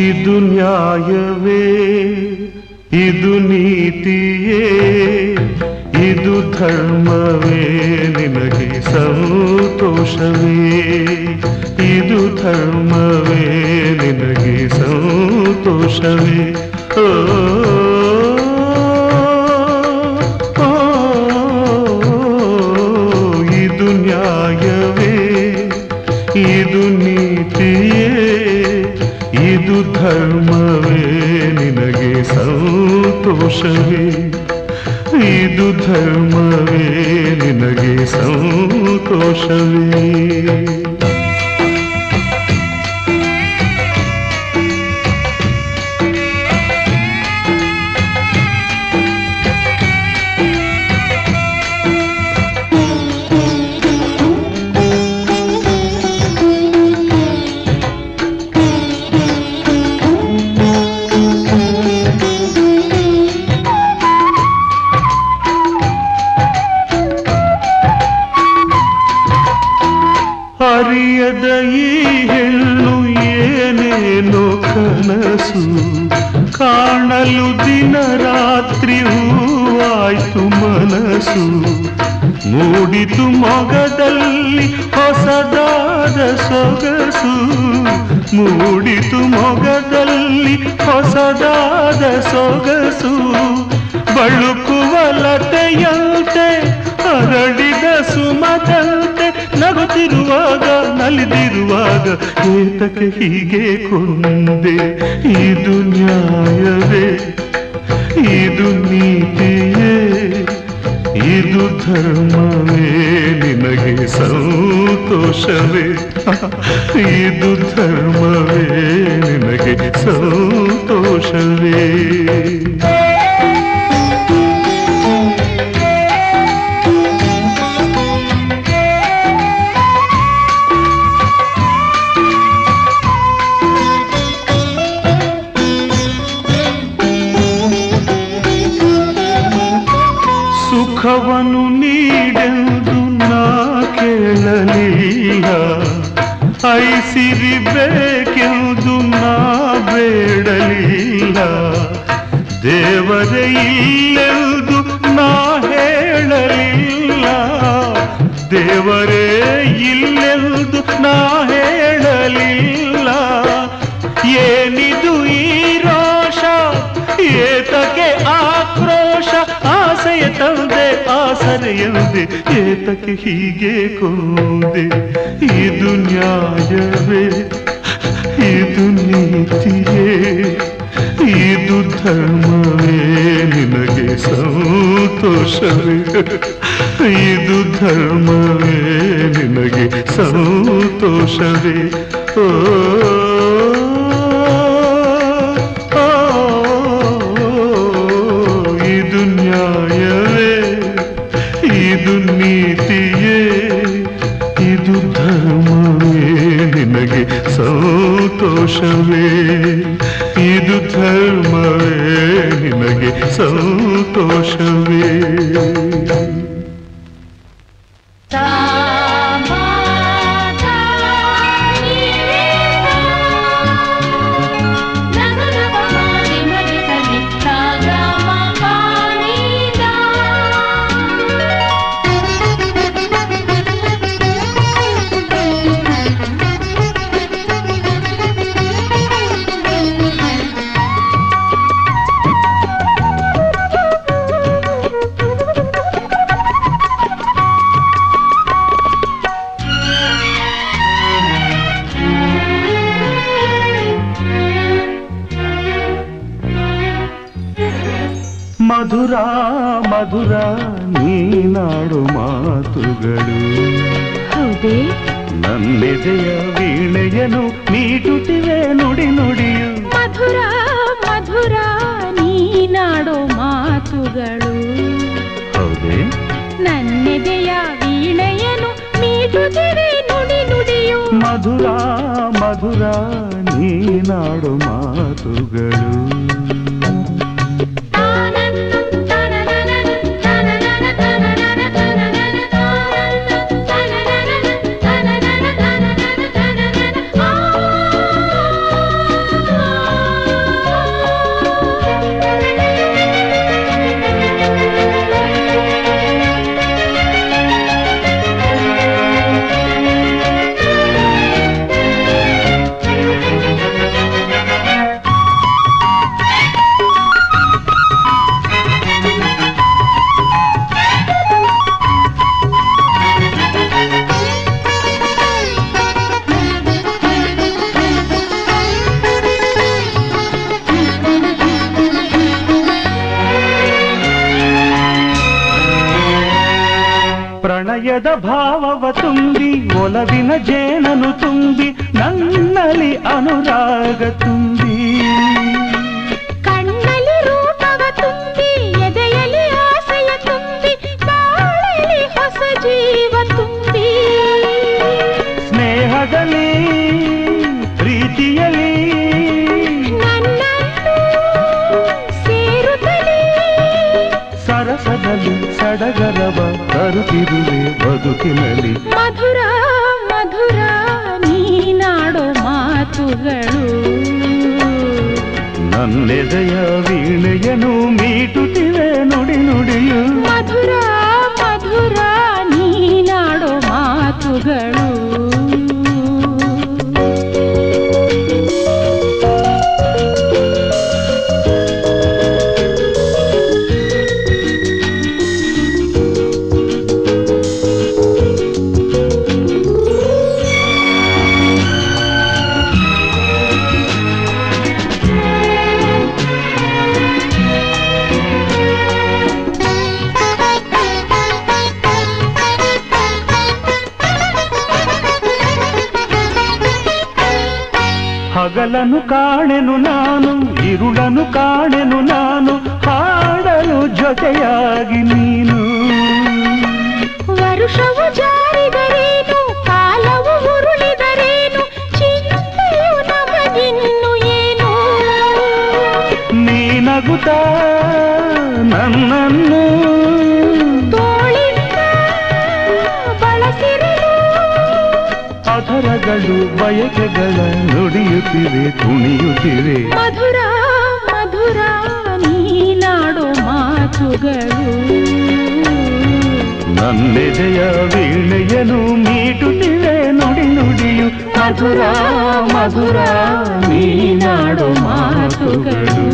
ಇದು ನ್ಯಾಯವೇ ಇದು ನೀತಿಯೇ ಇದು ಧರ್ಮವೇ ನಿನಗೆ ಸಂತೋಷವೇ ಇದು ಧರ್ಮವೇ ನಿನಗೆ ಸಂತೋಷವೇ ಓ, ಓ, ಇದು ನ್ಯಾಯವೇ ಇದು ನೀತಿಯೇ ಇದು ಧರ್ಮವೇ ನಿನಗೆ ಸಂತೋಷವೇ ಇದು ಧರ್ಮವೇ ನಿನಗೆ ಸಂತೋಷವೇ ಅರಿಯದ ಈ ಹೆಣ್ಣು ಏನೇನೋ ಕನಸು ಕಾಣಲು ದಿನ ರಾತ್ರಿ ಹೂವಾಯ್ತು ಮನಸ್ಸು ಮೂಡಿತು ಮೊಗದಲ್ಲಿ ಹೊಸದಾದ ಸೊಗಸು ಮೂಡಿತು ಮೊಗದಲ್ಲಿ ಹೊಸದಾದ ಸೊಗಸು ಬಳುಕುವ ಲತೆಯಂತೆ ಹರಡಿದ ಸುಮದಂತೆ ನಗುತ್ತಿರುವಾಗ ನಲಿದಿರುವಾಗ ಏತಕ್ಕೆ ಹೀಗೆ ಕೊಂದೆ ಇದು ನ್ಯಾಯವೇ ಇದು ನೀತಿಯೇ ಇದು ಧರ್ಮವೇ ನಿನಗೆ ಸಂತೋಷವೇ ಇದು ಧರ್ಮವೇ ನಿನಗೆ ಸಂತೋಷವೇ ಸುಖವನ್ನು ನೀಡೆಂದು ನಾ ಕೇಳಲಿಲ್ಲ ಐಸಿರಿ ಬೇಕೆಂದು ನಾ ಬೇಡಲಿಲ್ಲ ದೇವರೇ ಇಲ್ಲೆಂದು ನಾ ಹೇಳಲಿಲ್ಲ ದೇವರೇ ಇಲ್ಲೆಂದು ನಾ ಹೇಳಲಿಲ್ಲ ಏನಿದು ಈ ರೋಷ ಏತಕ್ಕೆ ಆಕ್ರೋಶ ಆಸೆಯ ತಂದೆ ಆಸರೆಯಂದೆ ಏತಕ್ಕೆ ಹೀಗೆ ಕೊಂದೆ ಇದು ನ್ಯಾಯವೇ ಇದು ನೀತಿಯೇ ಇದು ಧರ್ಮವೇ ನಿನಗೆ ಸಂತೋಷವೇ ಇದು ಧರ್ಮವೇ ನಿನಗೆ ಸಂತೋಷವೇ ಓ ಓ, ಇದು ನ್ಯಾಯವೇ ಇದು ನೀತಿಯೇ ಇದು ಧರ್ಮವೇ ನಿನಗೆ ಸಂತೋಷವೇ ಇದು ಧರ್ಮವೇ ನಿನಗೆ ಸಂತೋಷವೇ ಮಧುರ ಮಧುರ ನೀನಾಡು ಮಾತುಗಳು ಹೌದೇ ನನ್ನೆದೆಯ ವೀಣೆಯನು ಮೀಟುತ್ತಿವೆ ನುಡಿ ನುಡಿಯು ಮಧುರ ಮಧುರ ನೀನಾಡೋ ಮಾತುಗಳು ಹೌದೇ ನನ್ನೆದೆಯ ವೀಣೆಯನು ಮೀಟುತ್ತಿವೆ ನುಡಿ ನುಡಿಯು ಮಧುರ ಮಧುರ ನೀನಾಡು ಮಾತುಗಳು ಆ ಪ್ರಣಯದ ಭಾವವ ತುಂಬಿ ಒಲವಿನ ಜೇನನು ತುಂಬಿ ನನ್ನಲ್ಲಿ ಅನುರಾಗ ತುಂಬಿ ಕಣ್ಣಲ್ಲಿ ರೂಪವ ತುಂಬಿ ಎದೆಯಲ್ಲಿ ಆಸೆಯ ತುಂಬಿ ಬಾಳಲಿ ಹೊಸ ಜೀವ ತುಂಬಿ ಸ್ನೇಹದಲ್ಲಿ ಪ್ರೀತಿಯಲ್ಲಿ ನನ್ನನ್ನು ಸೇರುತ್ತಲೇ ಸರಸದಲ್ಲಿ ಸಡಗರವ ತರುತ್ತಿರುವೆ ಬದುಕಿನಲ್ಲಿ ಮಧುರ ಮಧುರ ನೀನಾಡೋ ಮಾತುಗಳು ನನ್ನೆದೆಯ ವೀಣೆಯನು ಮೀಟುತ್ತಿವೆ ನುಡಿ ನುಡಿಯು ಮಧುರ ಮಧುರ ನೀನಾಡೋ ಮಾತುಗಳು ಹಗಲನು ಕಾಣೆನು ನಾನು ಇರುಳನು ಕಾಣೆನು ನಾನು ಹಾಡಲು ಜೊತೆಯಾಗಿ ನೀನು ವರುಷವು ಜಾರಿದರೇನು ಕಾಲವು ಉರುಳಿದರೇನು ಚಿಂತೆಯು ನಮಗಿನ್ನು ಏನು ನೀನಗುತ್ತಾ ನನ್ನನ್ನು ತೋಳಿಂದ ಬಳಸಿರಲು ಅಧರಗಳು ಬಯಕೆಗಳ ನುಡಿಯುತ್ತಿವೆ ಕುಣಿಯುತ್ತಿವೆ ಮಧುರ ಮಧುರ ನೀನಾಡೋ ಮಾತುಗಳು ನನ್ನೆದೆಯ ವೀಣೆಯನು ಮೀಟುತ್ತಿವೆ ನುಡಿ ನುಡಿಯು ಮಧುರ ಮಧುರ ನೀನಾಡು ಮಾತುಗಳು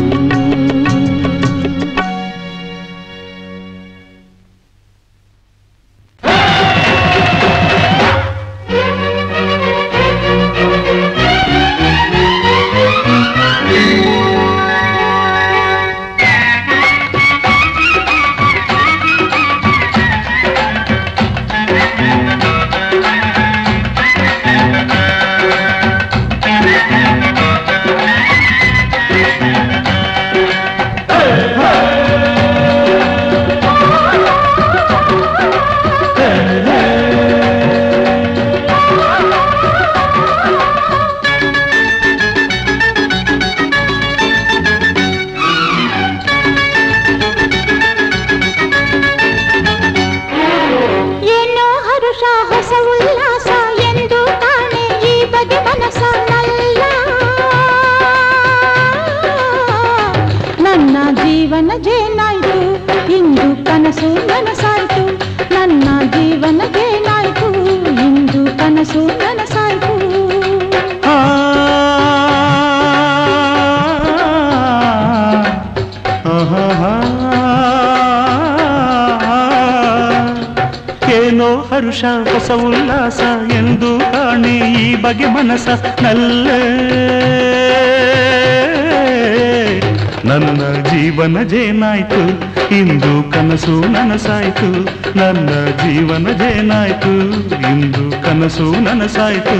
ಏನೋ ಹರುಷ ಹೊಸ ಉಲ್ಲಾಸ ಎಂದು ಕಾಣೆ ಈ ಬಗೆ ಮನಸ ನಲ್ಲ ನನ್ನ ಜೀವನ ಜೇನಾಯ್ತು ಇಂದು ಕನಸು ನನಸಾಯ್ತು ನನ್ನ ಜೀವನ ಜೇನಾಯ್ತು ಇಂದು ಕನಸು ನನಸಾಯ್ತು ಆ, ಆಹಾಹಾ. ಏನೋ ಹರುಷ ಹೊಸ ಉಲ್ಲಾಸ ಎಂದು ಕಾಣಿ ಈ ಬಗೆ ಮನಸ ನಲ್ಲೇ ನನ್ನ ಜೀವನ ಜೇನಾಯ್ತು ಇಂದು ಕನಸು ನನಸಾಯ್ತು ನನ್ನ ಜೀವನ ಜೇನಾಯ್ತು ಇಂದು ಕನಸು ನನಸಾಯ್ತು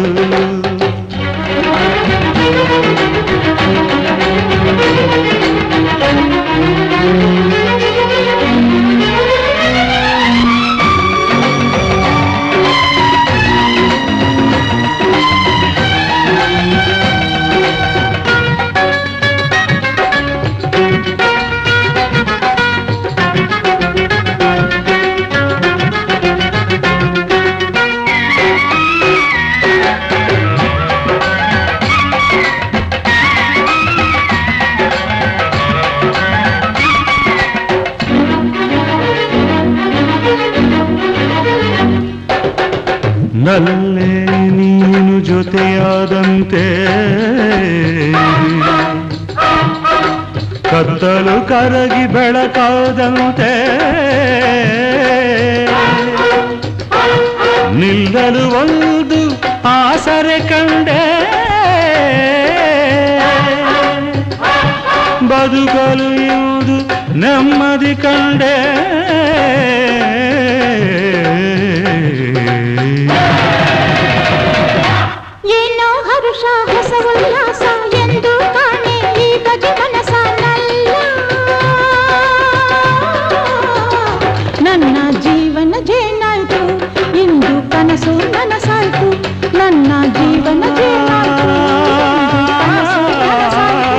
ನಲ್ಲೇ ನೀನು ಜೊತೆಯಾದಂತೆ ಕತ್ತಲು ಕರಗಿ ಬೆಳಕಾದಂತೆ ನಿಲ್ಲಲು ಒಂದು ಆಸರೆ ಕಂಡೆ ಬದುಕಲು ಇರುವುದು ನೆಮ್ಮದಿ ಕಂಡೆ ಏನೋ ಹರುಷ ಹೊಸ ಉಲ್ಲಾಸ ಎಂದು ಕಾಣೆ ಈ ಬಗೆ ಮನಸ ನಲ್ಲ ನನ್ನ ಜೀವನ ಜೇನಾಯ್ತು ಇಂದು ಕನಸು ನನಸಾಯ್ತು ನನ್ನ ಜೀವನ ಜೇನಾಯ್ತು ಇಂದು ಕನಸು ನನಸಾಯ್ತು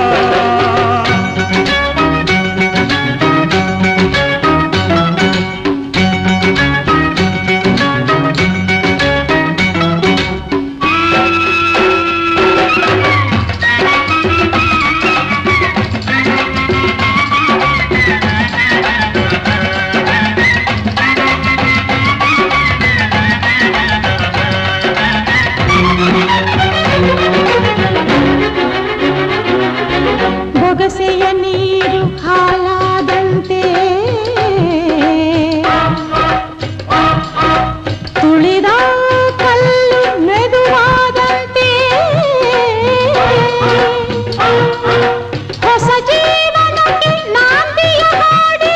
ಬೊಗಸೆಯ ನೀರು ಹಾಲಾದಂತೆ ತುಳಿದ ಕಲ್ಲು ಮೆದುವಾದಂತೆ ಹೊಸ ಜೀವನಕ್ಕೆ ನಾಂದಿಯ ಹಾಡಿ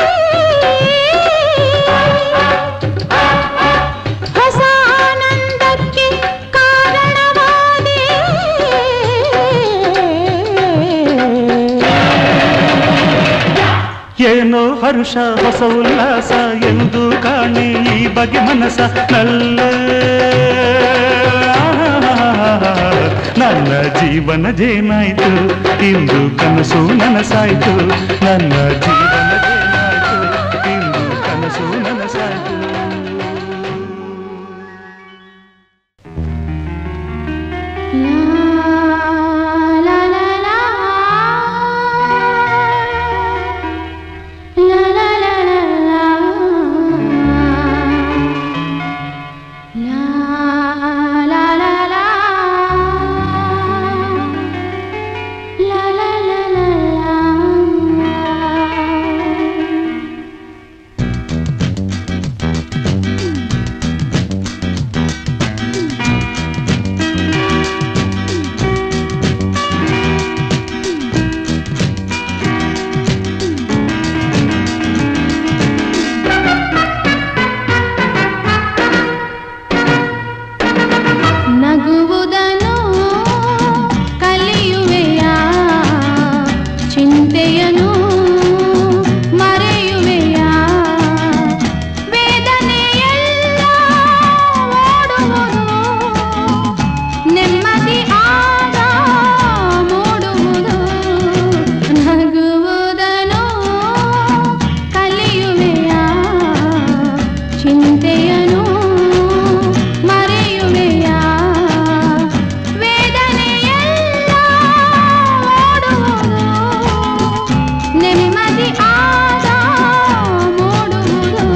ಹೊಸ ಆನಂದಕ್ಕೆ ಕಾರಣವಾದೆ ಏನೋ ಹರುಷ ಹೊಸ ಉಲ್ಲಾಸ ಎಂದು ಕಾಣೆ ಈ ಬಗೆ ಮನಸ ನಲ್ಲ ನನ್ನ ಜೀವನ ಜೇನಾಯ್ತು ಇಂದು ಕನಸು ನನಸಾಯ್ತು ನನ್ನ ಜೀವನ ಜೇನಾಯ್ತು ಇಂದು ಕನಸು ನನಸಾಯ್ತು La la la la la la la la la la la la la la la la la ನಗುವುದನು ಕಲಿಯುವೆಯ ಚಿಂತೆಯನು ಮರೆಯುವೆಯ ವೇದನೆಯೆಲ್ಲ ಓಡುವುದು ನೆಮ್ಮದಿ ಆಗ ಮೂಡುವುದು ನಗುವುದನು ಕಲಿಯುವೆಯ ಚಿಂತೆಯನು ಮರೆಯುವೆಯ ವೇದನೆಯೆಲ್ಲ ಓಡುವುದು ನೆಮ್ಮದಿ ಆಗ ಮೂಡುವುದು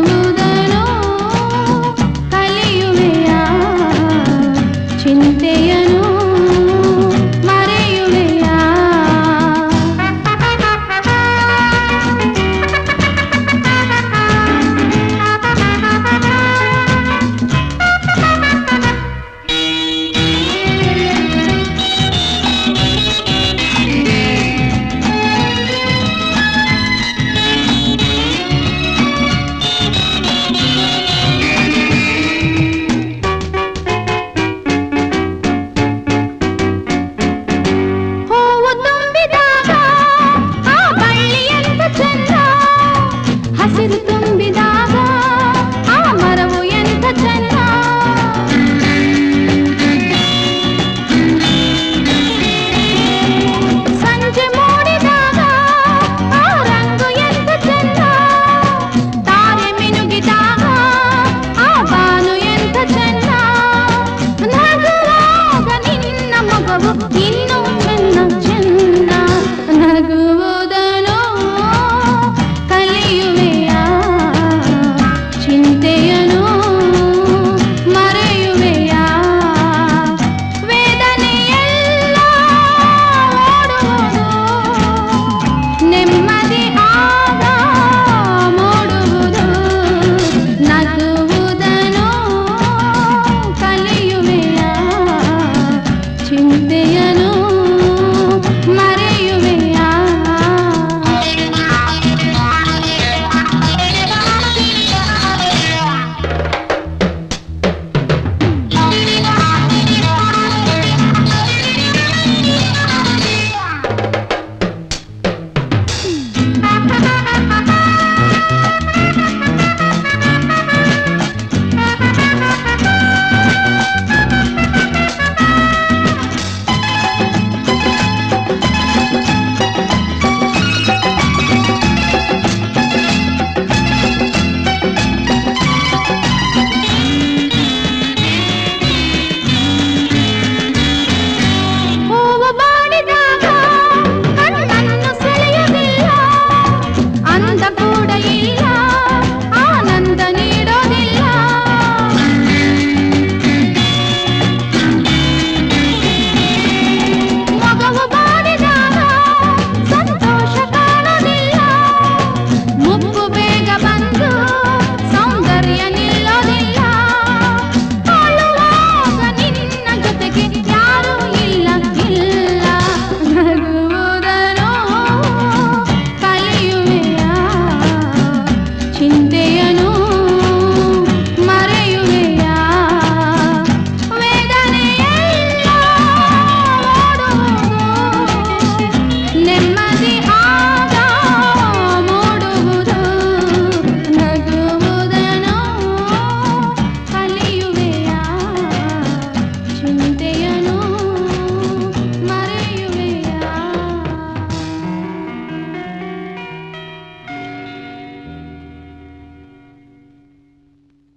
ನಗುವುದನು ಕಲಿಯುವೆಯ ಚಿಂತೆಯ